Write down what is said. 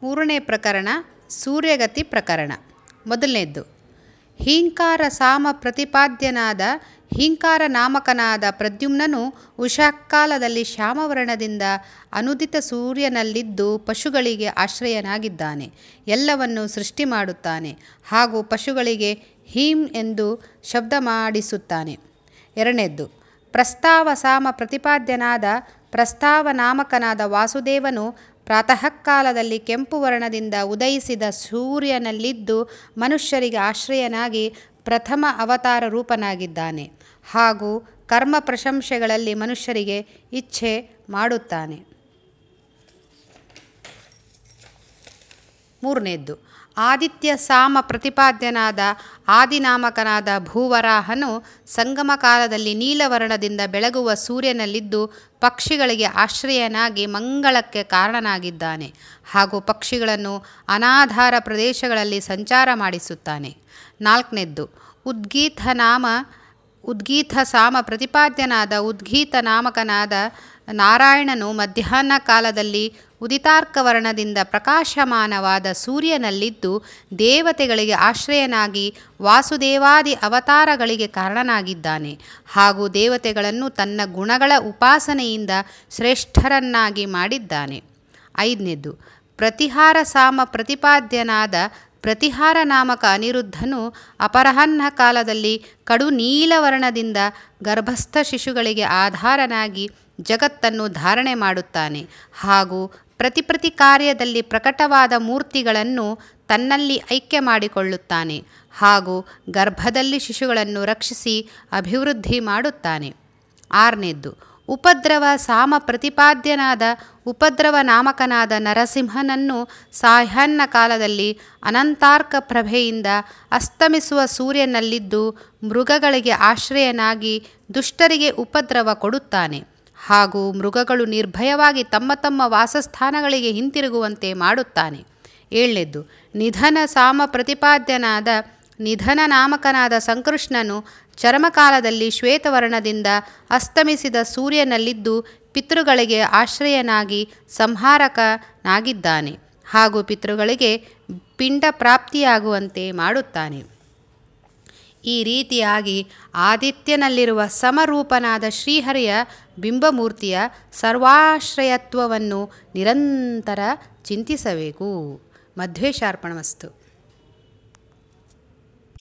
ಮೂರನೇ ಪ್ರಕರಣ ಸೂರ್ಯಗತಿ ಪ್ರಕರಣ ಮೊದಲನೇದ್ದು ಹೀಂಕಾರ ಸಾಮ ಪ್ರತಿಪಾದ್ಯನಾದ ಹೀಂಕಾರ ನಾಮಕನಾದ ಪ್ರದ್ಯುಮ್ನನು ಉಷಾಕಾಲದಲ್ಲಿ ಶ್ಯಾಮವರ್ಣದಿಂದ ಅನುದಿತ ಸೂರ್ಯನಲ್ಲಿದ್ದು ಪಶುಗಳಿಗೆ ಆಶ್ರಯನಾಗಿದ್ದಾನೆ ಎಲ್ಲವನ್ನು ಸೃಷ್ಟಿ ಮಾಡುತ್ತಾನೆ ಹಾಗೂ ಪಶುಗಳಿಗೆ ಹೀಂ ಎಂದು ಶಬ್ದ ಮಾಡಿಸುತ್ತಾನೆ ಎರಡನೇದ್ದು ಪ್ರಸ್ತಾವ ಸಾಮ ಪ್ರತಿಪಾದ್ಯನಾದ ಪ್ರಸ್ತಾವ ನಾಮಕನಾದ ವಾಸುದೇವನು ಪ್ರಾತಃ ಕಾಲದಲ್ಲಿ ಕೆಂಪು ವರ್ಣದಿಂದ ಉದಯಿಸಿದ ಸೂರ್ಯನಲ್ಲಿದ್ದು ಮನುಷ್ಯರಿಗೆ ಆಶ್ರಯನಾಗಿ ಪ್ರಥಮ ಅವತಾರ ರೂಪನಾಗಿದ್ದಾನೆ ಹಾಗೂ ಕರ್ಮ ಪ್ರಶಂಸೆಗಳಲ್ಲಿ ಮನುಷ್ಯರಿಗೆ ಇಚ್ಛೆ ಮಾಡುತ್ತಾನೆ ಮೂರನೇದ್ದು ಆದಿತ್ಯ ಸಾಮ ಪ್ರತಿಪಾದ್ಯನಾದ ಆದಿನಾಮಕನಾದ ಭೂವರಾಹನು ಸಂಗಮ ಕಾಲದಲ್ಲಿ ನೀಲವರ್ಣದಿಂದ ಬೆಳಗುವ ಸೂರ್ಯನಲ್ಲಿದ್ದು ಪಕ್ಷಿಗಳಿಗೆ ಆಶ್ರಯನಾಗಿ ಮಂಗಳಕ್ಕೆ ಕಾರಣನಾಗಿದ್ದಾನೆ ಹಾಗೂ ಪಕ್ಷಿಗಳನ್ನು ಅನಾಧಾರ ಪ್ರದೇಶಗಳಲ್ಲಿ ಸಂಚಾರ ಮಾಡಿಸುತ್ತಾನೆ ನಾಲ್ಕನೇದ್ದು ಉದ್ಗೀತ ನಾಮ ಉದ್ಗೀತ ಸಾಮ ಪ್ರತಿಪಾದ್ಯನಾದ ಉದ್ಗೀತ ನಾಮಕನಾದ ನಾರಾಯಣನು ಮಧ್ಯಾಹ್ನ ಕಾಲದಲ್ಲಿ ಉದಿತಾರ್ಕವರ್ಣದಿಂದ ಪ್ರಕಾಶಮಾನವಾದ ಸೂರ್ಯನಲ್ಲಿದ್ದು ದೇವತೆಗಳಿಗೆ ಆಶ್ರಯನಾಗಿ ವಾಸುದೇವಾದಿ ಅವತಾರಗಳಿಗೆ ಕಾರಣನಾಗಿದ್ದಾನೆ ಹಾಗೂ ದೇವತೆಗಳನ್ನು ತನ್ನ ಗುಣಗಳ ಉಪಾಸನೆಯಿಂದ ಶ್ರೇಷ್ಠರನ್ನಾಗಿ ಮಾಡಿದ್ದಾನೆ ಐದನೇದ್ದು ಪ್ರತಿಹಾರ ಸಾಮ ಪ್ರತಿಪಾದ್ಯನಾದ ಪ್ರತಿಹಾರ ನಾಮಕ ಅನಿರುದ್ಧನು ಅಪರಾಹ್ನ ಕಾಲದಲ್ಲಿ ಕಡು ನೀಲವರ್ಣದಿಂದ ಗರ್ಭಸ್ಥ ಶಿಶುಗಳಿಗೆ ಆಧಾರನಾಗಿ ಜಗತ್ತನ್ನು ಧಾರಣೆ ಮಾಡುತ್ತಾನೆ ಹಾಗೂ ಪ್ರತಿ ಪ್ರತಿ ಕಾರ್ಯದಲ್ಲಿ ಪ್ರಕಟವಾದ ಮೂರ್ತಿಗಳನ್ನು ತನ್ನಲ್ಲಿ ಐಕ್ಯ ಮಾಡಿಕೊಳ್ಳುತ್ತಾನೆ ಹಾಗೂ ಗರ್ಭದಲ್ಲಿ ಶಿಶುಗಳನ್ನು ರಕ್ಷಿಸಿ ಅಭಿವೃದ್ಧಿ ಮಾಡುತ್ತಾನೆ ಆರನೇದ್ದು ಉಪದ್ರವ ಸಾಮ ಪ್ರತಿಪಾದ್ಯನಾದ ಉಪದ್ರವ ನಾಮಕನಾದ ನರಸಿಂಹನನ್ನು ಸಾಯಾಹ್ನ ಕಾಲದಲ್ಲಿ ಅನಂತಾರ್ಕ ಪ್ರಭೆಯಿಂದ ಅಸ್ತಮಿಸುವ ಸೂರ್ಯನಲ್ಲಿದ್ದು ಮೃಗಗಳಿಗೆ ಆಶ್ರಯನಾಗಿ ದುಷ್ಟರಿಗೆ ಉಪದ್ರವ ಕೊಡುತ್ತಾನೆ ಹಾಗೂ ಮೃಗಗಳು ನಿರ್ಭಯವಾಗಿ ತಮ್ಮ ತಮ್ಮ ವಾಸಸ್ಥಾನಗಳಿಗೆ ಹಿಂತಿರುಗುವಂತೆ ಮಾಡುತ್ತಾನೆ ಏಳನೇದ್ದು ನಿಧನ ಸಾಮ ಪ್ರತಿಪಾದ್ಯನಾದ ನಿಧನ ನಾಮಕನಾದ ಸಂಕೃಷ್ಣನು ಚರಮಕಾಲದಲ್ಲಿ ಶ್ವೇತವರ್ಣದಿಂದ ಅಸ್ತಮಿಸಿದ ಸೂರ್ಯನಲ್ಲಿದ್ದು ಪಿತೃಗಳಿಗೆ ಆಶ್ರಯನಾಗಿ ಸಂಹಾರಕನಾಗಿದ್ದಾನೆ ಹಾಗೂ ಪಿತೃಗಳಿಗೆ ಪಿಂಡ ಪ್ರಾಪ್ತಿಯಾಗುವಂತೆ ಮಾಡುತ್ತಾನೆ ಈ ರೀತಿಯಾಗಿ ಆದಿತ್ಯನಲ್ಲಿರುವ ಸಮರೂಪನಾದ ಶ್ರೀಹರಿಯ ಬಿಂಬಮೂರ್ತಿಯ ಸರ್ವಾಶ್ರಯತ್ವವನ್ನು ನಿರಂತರ ಚಿಂತಿಸಬೇಕು ಮಧ್ವೇಶಾರ್ಪಣಮಸ್ತು